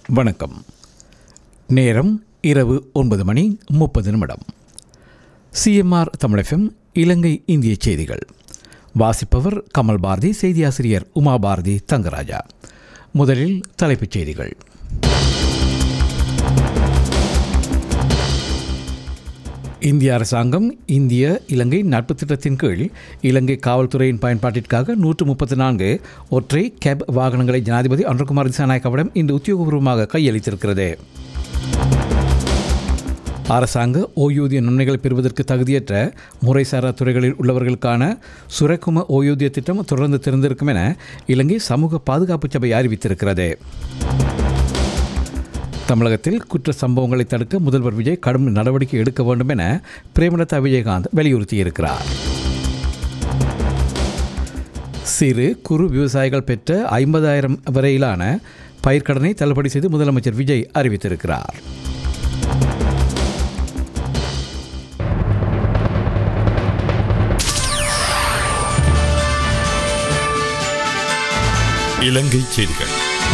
வணக்கம் நேரம் இரவு ஒன்பது மணி முப்பது நிமிடம் சிஎம்ஆர் தமிழகம் இலங்கை இந்திய செய்திகள் வாசிப்பவர் கமல் பாரதி செய்தியாசிரியர் உமா பாரதி தங்கராஜா முதலில் தலைப்புச் செய்திகள் இந்திய அரசாங்கம் இந்திய இலங்கை நட்பு திட்டத்தின் கீழ் இலங்கை காவல்துறையின் பயன்பாட்டிற்காக நூற்று முப்பத்தி நான்கு ஒற்றை கேப் வாகனங்களை ஜனாதிபதி அனுகுமார் திசாநாயக்கவிடம் இன்று உத்தியோகபூர்வமாக கையளித்திருக்கிறது அரசாங்க ஓய்வூதிய நன்மைகளை பெறுவதற்கு தகுதியற்ற முறைசாரா துறைகளில் உள்ளவர்களுக்கான சுரக்கும ஓய்வூதிய திட்டம் தொடர்ந்து திறந்திருக்கும் என இலங்கை சமூக பாதுகாப்பு சபை அறிவித்திருக்கிறது தமிழகத்தில் குற்ற சம்பவங்களை தடுக்க முதல்வர் விஜய் கடும் நடவடிக்கை எடுக்க வேண்டும் என பிரேமலதா விஜயகாந்த் வலியுறுத்தியிருக்கிறார் சிறு குறு விவசாயிகள் பெற்ற ஐம்பதாயிரம் வரையிலான பயிர்க்கடனை தள்ளுபடி செய்து முதலமைச்சர் விஜய் அறிவித்திருக்கிறார் இலங்கை செய்திகள்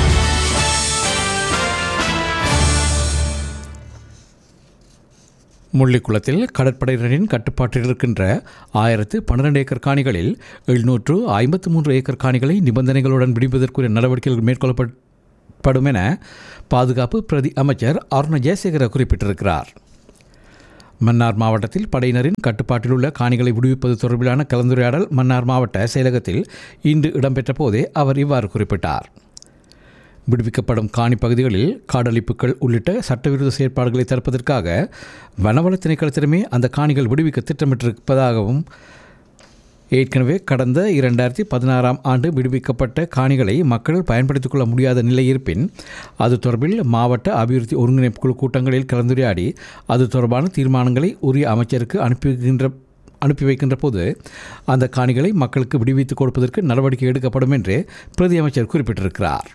முள்ளிக்குளத்தில் கடற்படையினரின் கட்டுப்பாட்டில் இருக்கின்ற ஆயிரத்து பன்னிரண்டு ஏக்கர் காணிகளில் எழுநூற்று ஐம்பத்து மூன்று ஏக்கர் காணிகளை நிபந்தனைகளுடன் விடுவதற்குரிய நடவடிக்கைகள் மேற்கொள்ளப்படும் என பாதுகாப்பு பிரதி அமைச்சர் அருண ஜெயசேகர குறிப்பிட்டிருக்கிறார் மன்னார் மாவட்டத்தில் படையினரின் கட்டுப்பாட்டில் உள்ள காணிகளை விடுவிப்பது தொடர்பிலான கலந்துரையாடல் மன்னார் மாவட்ட செயலகத்தில் இன்று இடம்பெற்ற போதே அவர் இவ்வாறு குறிப்பிட்டார் விடுவிக்கப்படும் காணி பகுதிகளில் காடழிப்புகள் உள்ளிட்ட சட்டவிரோத செயற்பாடுகளை தடுப்பதற்காக வனவள திணைக்களத்திடமே அந்த காணிகள் விடுவிக்க திட்டமிட்டிருப்பதாகவும் ஏற்கனவே கடந்த இரண்டாயிரத்தி பதினாறாம் ஆண்டு விடுவிக்கப்பட்ட காணிகளை மக்கள் பயன்படுத்திக் கொள்ள முடியாத நிலை இருப்பின் அது தொடர்பில் மாவட்ட அபிவிருத்தி ஒருங்கிணைப்பு குழு கூட்டங்களில் கலந்துரையாடி அது தொடர்பான தீர்மானங்களை உரிய அமைச்சருக்கு அனுப்புகின்ற அனுப்பி வைக்கின்ற போது அந்த காணிகளை மக்களுக்கு விடுவித்துக் கொடுப்பதற்கு நடவடிக்கை எடுக்கப்படும் என்று பிரதி அமைச்சர் குறிப்பிட்டிருக்கிறார்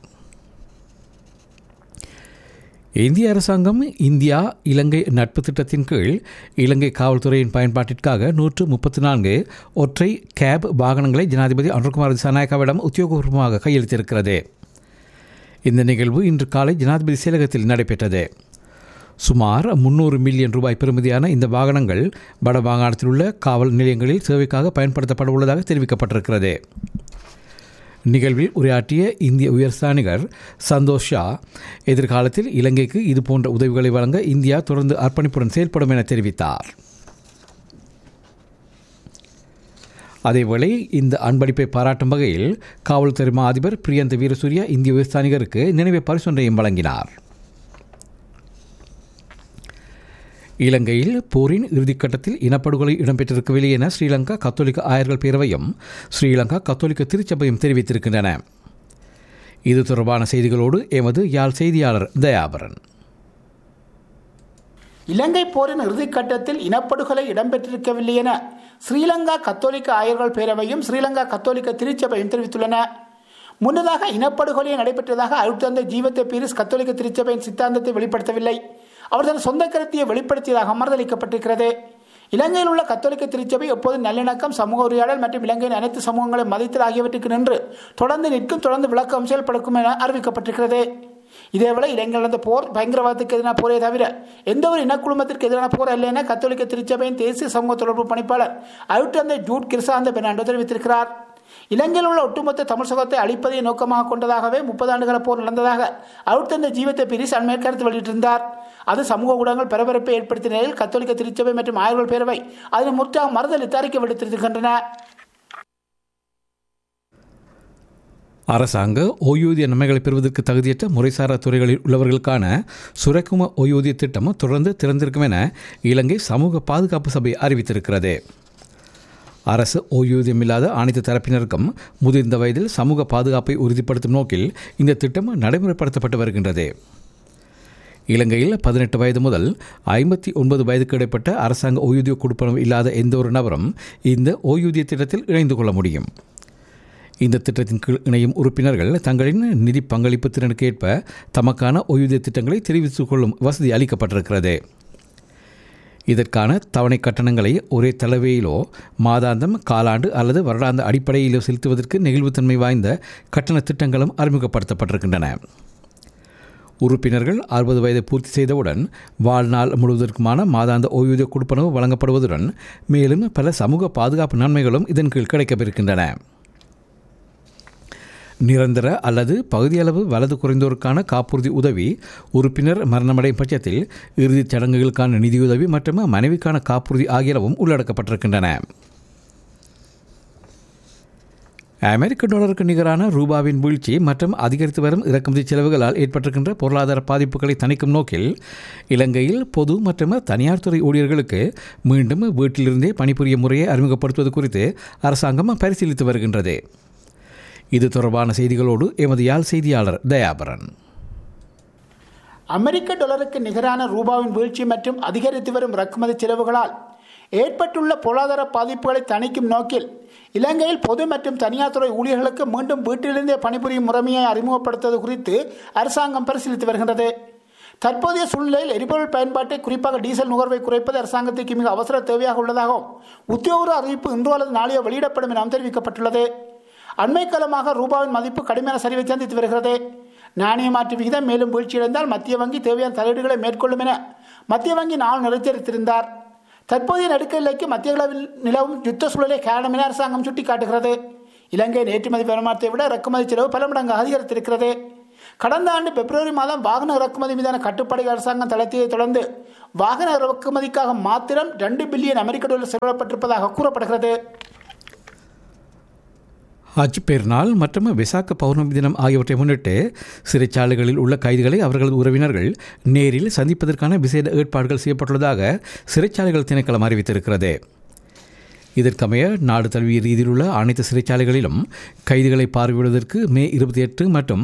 இந்திய அரசாங்கம் இந்தியா இலங்கை நட்பு திட்டத்தின் கீழ் இலங்கை காவல்துறையின் பயன்பாட்டிற்காக நூற்று முப்பத்தி நான்கு ஒற்றை கேப் வாகனங்களை ஜனாதிபதி அனுகுமார் திசாநாயக்காவிடம் உத்தியோகபூர்வமாக கையளித்திருக்கிறது இந்த நிகழ்வு இன்று காலை ஜனாதிபதி செயலகத்தில் நடைபெற்றது சுமார் முன்னூறு மில்லியன் ரூபாய் பெறுமதியான இந்த வாகனங்கள் வட மாகாணத்தில் உள்ள காவல் நிலையங்களில் சேவைக்காக பயன்படுத்தப்பட உள்ளதாக தெரிவிக்கப்பட்டிருக்கிறது நிகழ்வில் உரையாற்றிய இந்திய உயர்ஸ்தானிகர் சந்தோஷ் ஷா எதிர்காலத்தில் இலங்கைக்கு இதுபோன்ற உதவிகளை வழங்க இந்தியா தொடர்ந்து அர்ப்பணிப்புடன் செயல்படும் என தெரிவித்தார் அதேவேளை இந்த அன்பளிப்பை பாராட்டும் வகையில் காவல்துறை மா அதிபர் பிரியந்த வீரசூர்யா இந்திய உயர்ஸ்தானிகருக்கு நினைவு பரிசொன்றையும் வழங்கினார் இலங்கையில் போரின் இறுதிக்கட்டத்தில் இனப்படுகொலை இடம்பெற்றிருக்கவில்லை என ஸ்ரீலங்கா கத்தோலிக்க ஆயர்கள் பேரவையும் ஸ்ரீலங்கா கத்தோலிக்க திருச்சபையும் தெரிவித்திருக்கின்றன இது தொடர்பான செய்திகளோடு எமது யாழ் செய்தியாளர் தயாபரன் இலங்கை போரின் இறுதிக்கட்டத்தில் இனப்படுகொலை இடம்பெற்றிருக்கவில்லை என ஸ்ரீலங்கா கத்தோலிக்க ஆயர்கள் பேரவையும் ஸ்ரீலங்கா கத்தோலிக்க திருச்சபையும் தெரிவித்துள்ளன முன்னதாக இனப்படுகொலை நடைபெற்றதாக அழுத்தந்த ஜீவத்தை பீரிஸ் கத்தோலிக்க திருச்சபையின் சித்தாந்தத்தை வெளிப்படுத்தவில்லை அவர் தன் சொந்த கருத்தியை வெளிப்படுத்தியதாக மறுதளிக்கப்பட்டிருக்கிறது இலங்கையில் உள்ள கத்தோலிக்க திருச்சபை எப்போது நல்லிணக்கம் சமூக உரையாடல் மற்றும் இலங்கையின் அனைத்து சமூகங்களை மதித்தல் ஆகியவற்றுக்கு நின்று தொடர்ந்து நிற்கும் தொடர்ந்து விளக்கம் செயல்படுக்கும் என அறிவிக்கப்பட்டிருக்கிறது இதேவேளை இலங்கை நடந்த போர் பயங்கரவாதத்துக்கு எதிரான போரே தவிர எந்த ஒரு இனக்குழுமத்திற்கு எதிரான போர் அல்ல என கத்தோலிக்க திருச்சபையின் தேசிய சமூக தொடர்பு பணிப்பாளர் அயுட்டந்த ஜூட் கிருசாந்த பெர்னாண்டோ தெரிவித்திருக்கிறார் இலங்கையில் உள்ள ஒட்டுமொத்த தமிழ் சகத்தை அழிப்பதை நோக்கமாக கொண்டதாகவே முப்பது ஆண்டுகால போர் நடந்ததாக அழுத்தந்த ஜீவத்தை பிரிஸ் அண்மையில் கருத்து வெளியிட்டிருந்தார் அது சமூக ஊடகங்கள் பரபரப்பை ஏற்படுத்திய நிலையில் கத்தோலிக்க திருச்சபை மற்றும் ஆய்வுகள் பேரவை அதனை முற்றாக மறுதளித்து அறிக்கை விடுத்திருக்கின்றன அரசாங்க ஓய்வூதிய நன்மைகளை பெறுவதற்கு தகுதியற்ற முறைசாரா துறைகளில் உள்ளவர்களுக்கான சுரக்கும ஓய்வூதிய திட்டம் தொடர்ந்து திறந்திருக்கும் என இலங்கை சமூக பாதுகாப்பு சபை அறிவித்திருக்கிறது அரசு ஓய்வூதியம் இல்லாத அனைத்து தரப்பினருக்கும் முதிர்ந்த வயதில் சமூக பாதுகாப்பை உறுதிப்படுத்தும் நோக்கில் இந்த திட்டம் நடைமுறைப்படுத்தப்பட்டு வருகின்றது இலங்கையில் பதினெட்டு வயது முதல் ஐம்பத்தி ஒன்பது வயதுக்கு இடைப்பட்ட அரசாங்க ஓய்வூதிய கொடுப்பனவு இல்லாத எந்த ஒரு நபரும் இந்த ஓய்வூதிய திட்டத்தில் இணைந்து கொள்ள முடியும் இந்த திட்டத்தின் கீழ் இணையும் உறுப்பினர்கள் தங்களின் நிதி பங்களிப்பு திறனுக்கு ஏற்ப தமக்கான ஓய்வூதிய திட்டங்களை தெரிவித்துக் கொள்ளும் வசதி அளிக்கப்பட்டிருக்கிறது இதற்கான தவணை கட்டணங்களை ஒரே தலைவையிலோ மாதாந்தம் காலாண்டு அல்லது வருடாந்த அடிப்படையிலோ செலுத்துவதற்கு நெகிழ்வுத்தன்மை வாய்ந்த கட்டண திட்டங்களும் அறிமுகப்படுத்தப்பட்டிருக்கின்றன உறுப்பினர்கள் அறுபது வயதை பூர்த்தி செய்தவுடன் வாழ்நாள் முழுவதற்குமான மாதாந்த ஓய்வூதிய கொடுப்பனவு வழங்கப்படுவதுடன் மேலும் பல சமூக பாதுகாப்பு நன்மைகளும் இதன் கீழ் கிடைக்கப்பெறுகின்றன நிரந்தர அல்லது பகுதியளவு வலது குறைந்தோருக்கான காப்புறுதி உதவி உறுப்பினர் மரணமடையும் பட்சத்தில் இறுதிச் சடங்குகளுக்கான நிதியுதவி மற்றும் மனைவிக்கான காப்புறுதி ஆகியனவும் உள்ளடக்கப்பட்டிருக்கின்றன அமெரிக்க டாலருக்கு நிகரான ரூபாவின் வீழ்ச்சி மற்றும் அதிகரித்து வரும் இறக்குமதி செலவுகளால் ஏற்பட்டிருக்கின்ற பொருளாதார பாதிப்புகளை தணிக்கும் நோக்கில் இலங்கையில் பொது மற்றும் தனியார் துறை ஊழியர்களுக்கு மீண்டும் வீட்டிலிருந்தே பணிபுரிய முறையை அறிமுகப்படுத்துவது குறித்து அரசாங்கம் பரிசீலித்து வருகின்றது இது தொடர்பான செய்திகளோடு எமது யாழ் செய்தியாளர் தயாபரன் அமெரிக்க டாலருக்கு நிகரான ரூபாவின் வீழ்ச்சி மற்றும் அதிகரித்து வரும் இறக்குமதி செலவுகளால் ஏற்பட்டுள்ள பொருளாதார பாதிப்புகளை தணிக்கும் நோக்கில் இலங்கையில் பொது மற்றும் தனியார் துறை ஊழியர்களுக்கு மீண்டும் வீட்டிலிருந்தே பணிபுரியும் முறைமையை அறிமுகப்படுத்துவது குறித்து அரசாங்கம் பரிசீலித்து வருகின்றது தற்போதைய சூழ்நிலையில் எரிபொருள் பயன்பாட்டை குறிப்பாக டீசல் நுகர்வை குறைப்பது அரசாங்கத்திற்கு மிக அவசர தேவையாக உள்ளதாகவும் உத்தியோக அறிவிப்பு இன்றோ அல்லது நாளையோ வெளியிடப்படும் என தெரிவிக்கப்பட்டுள்ளது அண்மை காலமாக ரூபாவின் மதிப்பு கடுமையான சரிவை சந்தித்து வருகிறது நாணய மாற்று விகிதம் மேலும் வீழ்ச்சியடைந்தால் மத்திய வங்கி தேவையான தலையீடுகளை மேற்கொள்ளும் என மத்திய வங்கி நாள் எச்சரித்திருந்தார் தற்போதைய நெருக்கடிக்கு மத்திய அளவில் நிலவும் யுத்த சூழலை காரணம் என அரசாங்கம் சுட்டிக்காட்டுகிறது இலங்கையின் ஏற்றுமதி வருமானத்தை விட இறக்குமதி செலவு பல மடங்கு அதிகரித்திருக்கிறது கடந்த ஆண்டு பிப்ரவரி மாதம் வாகன இறக்குமதி மீதான கட்டுப்பாடு அரசாங்கம் தளர்த்தியதை தொடர்ந்து வாகன இறக்குமதிக்காக மாத்திரம் ரெண்டு பில்லியன் அமெரிக்க டாலர் செலவிடப்பட்டிருப்பதாக கூறப்படுகிறது ஹஜ் பெருநாள் மற்றும் விசாக்க பௌர்ணமி தினம் ஆகியவற்றை முன்னிட்டு சிறைச்சாலைகளில் உள்ள கைதிகளை அவர்களது உறவினர்கள் நேரில் சந்திப்பதற்கான விசேட ஏற்பாடுகள் செய்யப்பட்டுள்ளதாக சிறைச்சாலைகள் திணைக்களம் அறிவித்திருக்கிறது இதற்கமைய நாடு தழுவிய ரீதியில் உள்ள அனைத்து சிறைச்சாலைகளிலும் கைதிகளை பார்வையிடுவதற்கு மே இருபத்தி எட்டு மற்றும்